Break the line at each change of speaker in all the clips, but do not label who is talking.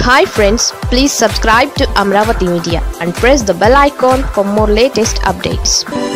hi friends please subscribe to Amaravati media and press the bell icon for more latest updates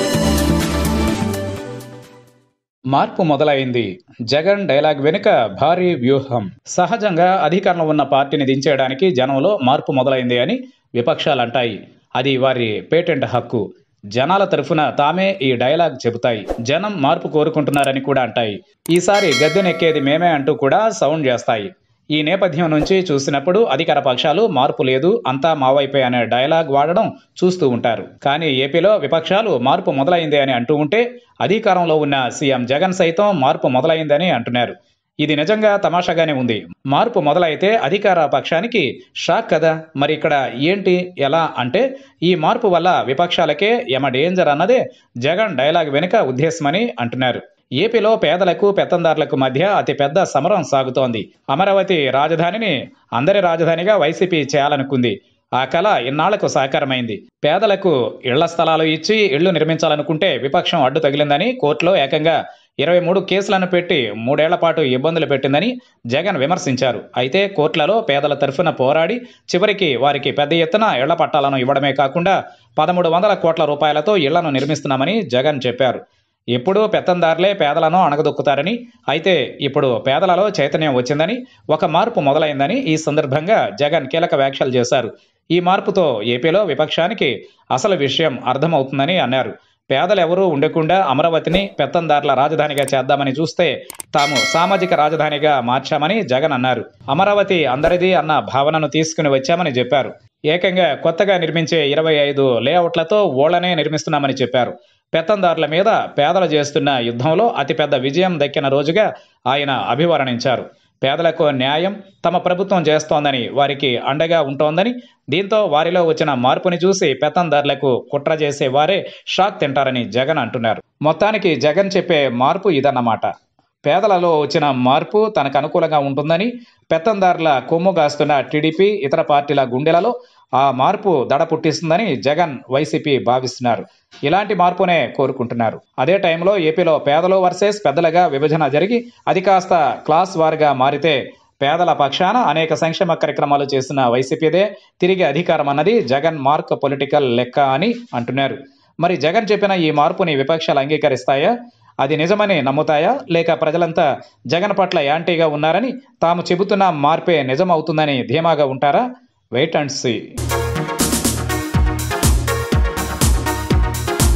మార్పు మొదలైంది Jagan dialogue వెనుక భారీ వ్యూహం సహజంగా అధికారంలో ఉన్న పార్టీని దించేయడానికి జనంలో మార్పు మొదలైంది అని విపక్షాలు అంటాయి అది వారి పేటెంట్ హక్కు జనాల తరఫున తామే ఈ డైలాగ్ చెబుతాయి జనం మార్పు కోరుకుంటున్నారని కూడా అంటాయి ఈసారి గద్దెనెక్కేది మేమే అంటూ కూడా సౌండ్ చేస్తాయి ఈ నేపథ్యం నుంచి చూసినప్పుడు అధికార పక్షాలు మార్పు లేదు అంతా మావైపే అనే డైలాగ్ వాడడం చూస్తూ ఉంటారు కానీ ఏపీలో విపక్షాలు మార్పు మొదలైంది అని అంటూ ఉంటే అధికారంలో ఉన్న సీఎం జగన్ సైతం మార్పు మొదలైందని అంటున్నారు ఇది నిజంగా తమాషాగానే ఉంది మార్పు మొదలైతే అధికార పక్షానికి షాక్ కదా మరి ఇక్కడ ఏంటి ఎలా అంటే ఈ మార్పు వల్ల విపక్షాలకే యమ డేంజర్ అన్నదే జగన్ డైలాగ్ వెనుక ఉద్దేశమని అంటున్నారు ఏపీలో పేదలకు పెత్తందారులకు మధ్య అతిపెద్ద సమరం సాగుతోంది అమరావతి రాజధానిని అందరి రాజధానిగా వైసీపీ చేయాలనుకుంది ఆ కళ ఇన్నాళ్లకు సాకారమైంది పేదలకు ఇళ్ల స్థలాలు ఇచ్చి ఇళ్లు నిర్మించాలనుకుంటే విపక్షం అడ్డు తగిలిందని కోర్టులో ఏకంగా ఇరవై మూడు కేసులను పెట్టి మూడేళ్ల పాటు ఇబ్బందులు పెట్టిందని జగన్ విమర్శించారు అయితే కోర్టులలో పేదల తరఫున పోరాడి చివరికి వారికి పెద్ద ఎత్తున ఇళ్ల పట్టాలను ఇవ్వడమే కాకుండా పదమూడు వందల కోట్ల రూపాయలతో ఇళ్లను నిర్మిస్తున్నామని జగన్ చెప్పారు ఎప్పుడూ పెత్తందారులే పేదలను అణగదొక్కుతారని అయితే ఇప్పుడు పేదలలో చైతన్యం వచ్చిందని ఒక మార్పు మొదలైందని ఈ సందర్భంగా జగన్ కీలక వ్యాఖ్యలు చేశారు ఈ మార్పుతో ఏపీలో విపక్షానికి అసలు విషయం అర్థమవుతుందని అన్నారు పేదలెవరూ ఉండకుండా అమరావతిని పెత్తందారుల రాజధానిగా చేద్దామని చూస్తే తాము సామాజిక రాజధానిగా మార్చామని జగన్ అన్నారు అమరావతి అందరిది అన్న భావనను తీసుకుని వచ్చామని చెప్పారు ఏకంగా కొత్తగా నిర్మించే ఇరవై ఐదు లేఅవుట్లతో ఓళ్లనే నిర్మిస్తున్నామని చెప్పారు పెత్తందారుల మీద పేదలు చేస్తున్న యుద్ధంలో అతిపెద్ద విజయం దక్కిన రోజుగా ఆయన అభివర్ణించారు పేదలకు న్యాయం తమ ప్రభుత్వం చేస్తోందని వారికి అండగా ఉంటోందని దీంతో వారిలో వచ్చిన మార్పుని చూసి పెత్తందారులకు కుట్ర చేసే వారే షాక్ తింటారని జగన్ అంటున్నారు మొత్తానికి జగన్ చెప్పే మార్పు ఇదన్నమాట పేదలలో వచ్చిన మార్పు తనకు అనుకూలంగా ఉంటుందని పెత్తందారుల కొమ్ము కాస్తున్న టీడీపీ ఇతర పార్టీల గుండెలలో ఆ మార్పు దడ పుట్టిస్తుందని జగన్ వైసీపీ భావిస్తున్నారు ఇలాంటి మార్పునే కోరుకుంటున్నారు అదే టైంలో ఏపీలో పేదలు వర్సెస్ పెద్దలుగా విభజన జరిగి అది కాస్త క్లాస్ వారుగా మారితే పేదల పక్షాన అనేక సంక్షేమ కార్యక్రమాలు చేసిన వైసీపీదే తిరిగి అధికారం అన్నది జగన్ మార్క్ పొలిటికల్ లెక్క అని అంటున్నారు మరి జగన్ చెప్పిన ఈ మార్పుని విపక్షాలు అంగీకరిస్తాయా అది నిజమని నమ్ముతాయా లేక ప్రజలంతా జగన్ పట్ల యాంటీగా ఉన్నారని తాము చెబుతున్న మార్పే నిజమవుతుందని ధీమాగా ఉంటారా వెయిట్ అండ్ సీ